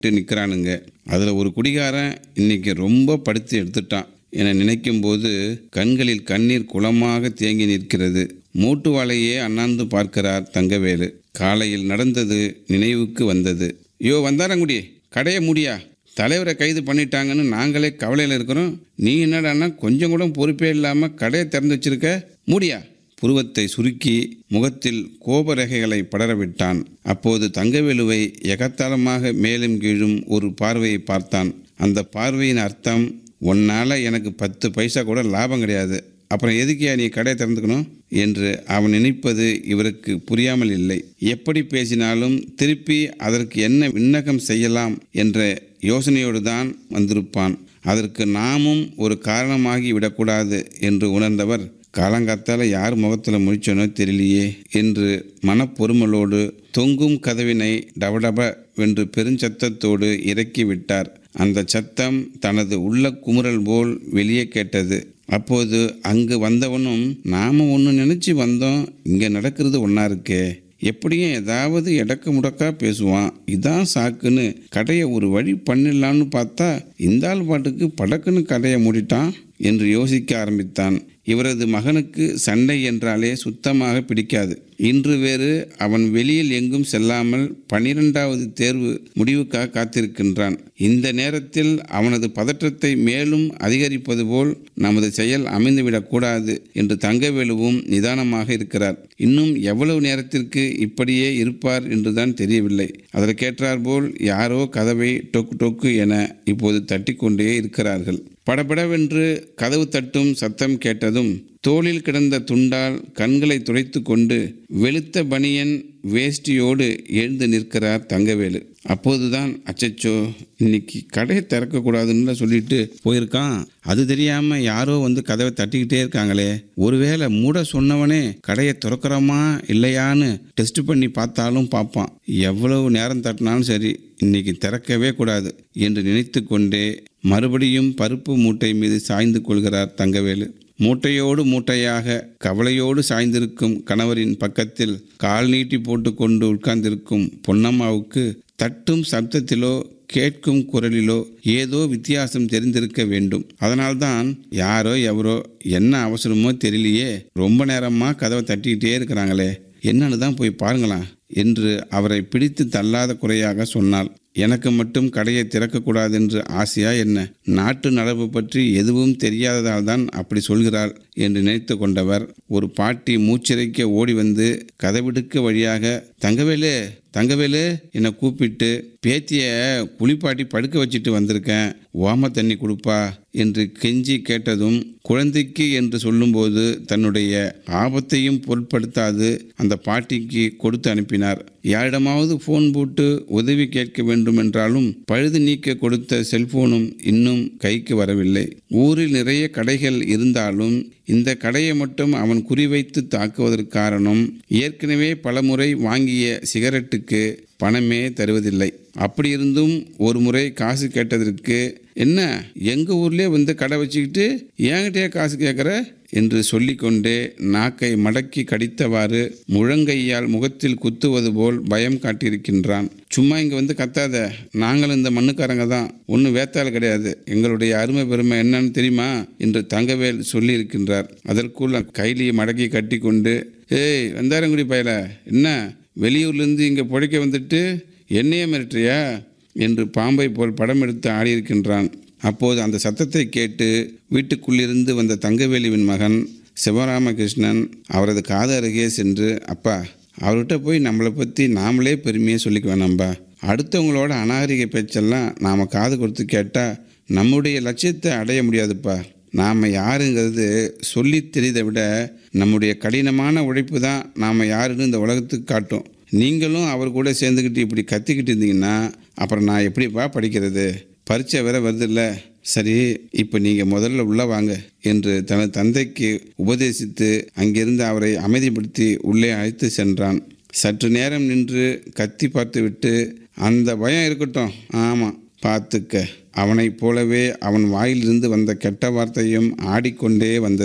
நிற்கிறானுங்க அதில் ஒரு குடிகாரன் இன்னைக்கு ரொம்ப படுத்து எடுத்துட்டான் என நினைக்கும் போது கண்களில் கண்ணீர் குளமாக தேங்கி நிற்கிறது மூட்டு வாளையே அண்ணாந்து பார்க்கிறார் தங்கவேலு காலையில் நடந்தது நினைவுக்கு வந்தது யோ வந்தாரங்குடி கடையை மூடியா தலைவரை கைது பண்ணிட்டாங்கன்னு நாங்களே கவலையில் இருக்கிறோம் நீ என்னடான்னா கொஞ்சம் கூட பொறுப்பே இல்லாமல் கடையை திறந்து வச்சிருக்க மூடியா புருவத்தை சுருக்கி முகத்தில் கோபரேகைகளை படரவிட்டான் அப்போது தங்கவேலுவை எகத்தாளமாக மேலும் கீழும் ஒரு பார்வையை பார்த்தான் அந்த பார்வையின் அர்த்தம் உன்னால எனக்கு பத்து பைசா கூட லாபம் கிடையாது அப்புறம் எதுக்கியா நீ கடையை திறந்துக்கணும் என்று அவன் நினைப்பது இவருக்கு புரியாமல் இல்லை எப்படி பேசினாலும் திருப்பி அதற்கு என்ன விண்ணகம் செய்யலாம் என்ற யோசனையோடு தான் வந்திருப்பான் அதற்கு நாமும் ஒரு காரணமாகி விடக்கூடாது என்று உணர்ந்தவர் காலங்காத்தால யார் முகத்தில் முழிச்சனோ தெரியலையே என்று மனப்பொறுமலோடு தொங்கும் கதவினை டபடப வென்று பெருஞ்சத்தத்தோடு இறக்கி விட்டார் அந்த சத்தம் தனது உள்ள குமுறல் போல் வெளியே கேட்டது அப்போது அங்கு வந்தவனும் நாம ஒன்று நினச்சி வந்தோம் இங்கே நடக்கிறது ஒன்றா இருக்கே எப்படியும் ஏதாவது எடக்க முடக்கா பேசுவான் இதான் சாக்குன்னு கடையை ஒரு வழி பண்ணிடலான்னு பார்த்தா இந்த ஆள் பாட்டுக்கு படக்குன்னு கடையை மூடிட்டான் என்று யோசிக்க ஆரம்பித்தான் இவரது மகனுக்கு சண்டை என்றாலே சுத்தமாக பிடிக்காது இன்று வேறு அவன் வெளியில் எங்கும் செல்லாமல் பனிரெண்டாவது தேர்வு முடிவுக்காக காத்திருக்கின்றான் இந்த நேரத்தில் அவனது பதற்றத்தை மேலும் அதிகரிப்பது போல் நமது செயல் அமைந்துவிடக்கூடாது என்று தங்கவேலுவும் நிதானமாக இருக்கிறார் இன்னும் எவ்வளவு நேரத்திற்கு இப்படியே இருப்பார் என்றுதான் தெரியவில்லை அதற்கேற்றார் போல் யாரோ கதவை டொக்கு டொக்கு என இப்போது தட்டிக்கொண்டே இருக்கிறார்கள் படபடவென்று கதவு தட்டும் சத்தம் கேட்டதும் தோளில் கிடந்த துண்டால் கண்களை துடைத்து கொண்டு வெளுத்த பனியன் வேஷ்டியோடு எழுந்து நிற்கிறார் தங்கவேலு அப்போதுதான் அச்சச்சோ இன்னைக்கு கடையை திறக்கக்கூடாதுன்னு சொல்லிட்டு போயிருக்கான் அது தெரியாம யாரோ வந்து கதவை தட்டிக்கிட்டே இருக்காங்களே ஒருவேளை மூட சொன்னவனே கடையை திறக்கிறோமா இல்லையான்னு டெஸ்ட் பண்ணி பார்த்தாலும் பார்ப்பான் எவ்வளவு நேரம் தட்டினாலும் சரி இன்னைக்கு திறக்கவே கூடாது என்று நினைத்து கொண்டே மறுபடியும் பருப்பு மூட்டை மீது சாய்ந்து கொள்கிறார் தங்கவேலு மூட்டையோடு மூட்டையாக கவலையோடு சாய்ந்திருக்கும் கணவரின் பக்கத்தில் கால் நீட்டி போட்டுக்கொண்டு உட்கார்ந்திருக்கும் பொன்னம்மாவுக்கு தட்டும் சப்தத்திலோ கேட்கும் குரலிலோ ஏதோ வித்தியாசம் தெரிந்திருக்க வேண்டும் அதனால்தான் யாரோ எவரோ என்ன அவசரமோ தெரியலையே ரொம்ப நேரமா கதவை தட்டிக்கிட்டே இருக்கிறாங்களே என்னன்னு தான் போய் பாருங்களாம் என்று அவரை பிடித்து தள்ளாத குறையாக சொன்னாள் எனக்கு மட்டும் கடையை திறக்கக்கூடாது என்று ஆசையா என்ன நாட்டு நடப்பு பற்றி எதுவும் தெரியாததால் தான் அப்படி சொல்கிறாள் என்று நினைத்து கொண்டவர் ஒரு பாட்டி மூச்சிறைக்க ஓடி வந்து கதவிடுக்க வழியாக தங்கவேலு தங்கவேலு என்னை கூப்பிட்டு பேத்திய குளிப்பாட்டி படுக்க வச்சுட்டு வந்திருக்கேன் ஓம தண்ணி கொடுப்பா என்று கெஞ்சி கேட்டதும் குழந்தைக்கு என்று சொல்லும்போது தன்னுடைய ஆபத்தையும் பொருட்படுத்தாது அந்த பாட்டிக்கு கொடுத்து அனுப்பினார் யாரிடமாவது ஃபோன் போட்டு உதவி கேட்க வேண்டும் என்றாலும் பழுது நீக்க கொடுத்த செல்போனும் இன்னும் கைக்கு வரவில்லை ஊரில் நிறைய கடைகள் இருந்தாலும் இந்த கடையை மட்டும் அவன் குறிவைத்து தாக்குவதற்கு காரணம் ஏற்கனவே பலமுறை வாங்கிய சிகரெட்டுக்கு பணமே தருவதில்லை அப்படி இருந்தும் ஒரு முறை காசு கேட்டதற்கு என்ன எங்கள் ஊர்லேயே வந்து கடை வச்சுக்கிட்டு என்கிட்டயே காசு கேட்குற என்று சொல்லிக்கொண்டே நாக்கை மடக்கி கடித்தவாறு முழங்கையால் முகத்தில் குத்துவது போல் பயம் காட்டியிருக்கின்றான் சும்மா இங்கே வந்து கத்தாத நாங்கள் இந்த மண்ணுக்காரங்க தான் ஒன்றும் வேத்தாள் கிடையாது எங்களுடைய அருமை பெருமை என்னன்னு தெரியுமா என்று தங்கவேல் சொல்லியிருக்கின்றார் அதற்குள் கைலியை மடக்கி கட்டி கொண்டு ஏய் வந்தாரங்குடி பயல என்ன வெளியூர்லேருந்து இங்கே பிழைக்க வந்துட்டு என்னையே மிரட்டுறியா என்று பாம்பை போல் படம் எடுத்து ஆடியிருக்கின்றான் அப்போது அந்த சத்தத்தை கேட்டு வீட்டுக்குள்ளிருந்து வந்த தங்கவேலுவின் மகன் சிவராமகிருஷ்ணன் அவரது காது அருகே சென்று அப்பா அவர்கிட்ட போய் நம்மளை பற்றி நாமளே பெருமையாக சொல்லிக்க வேணாம்பா அடுத்தவங்களோட அநாகரிக பேச்செல்லாம் நாம் காது கொடுத்து கேட்டால் நம்முடைய லட்சியத்தை அடைய முடியாதுப்பா நாம் யாருங்கிறது சொல்லி தெரிவதை விட நம்முடைய கடினமான உழைப்பு தான் நாம் யாருன்னு இந்த உலகத்துக்கு காட்டும் நீங்களும் அவர் கூட சேர்ந்துக்கிட்டு இப்படி கத்திக்கிட்டு இருந்தீங்கன்னா அப்புறம் நான் எப்படிப்பா படிக்கிறது பரீட்சை வேற வருதில்ல சரி இப்போ நீங்கள் முதல்ல உள்ள வாங்க என்று தனது தந்தைக்கு உபதேசித்து அங்கிருந்து அவரை அமைதிப்படுத்தி உள்ளே அழைத்து சென்றான் சற்று நேரம் நின்று கத்தி பார்த்துவிட்டு அந்த பயம் இருக்கட்டும் ஆமாம் பார்த்துக்க அவனைப் போலவே அவன் வாயிலிருந்து வந்த கெட்ட வார்த்தையும் ஆடிக்கொண்டே வந்தது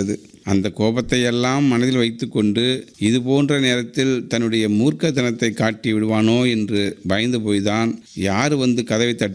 அந்த கோபத்தையெல்லாம் மனதில் வைத்துக்கொண்டு இது போன்ற நேரத்தில் தன்னுடைய மூர்க்கத்தனத்தை காட்டி விடுவானோ என்று பயந்து போய்தான் யார் வந்து கதவை தட்டி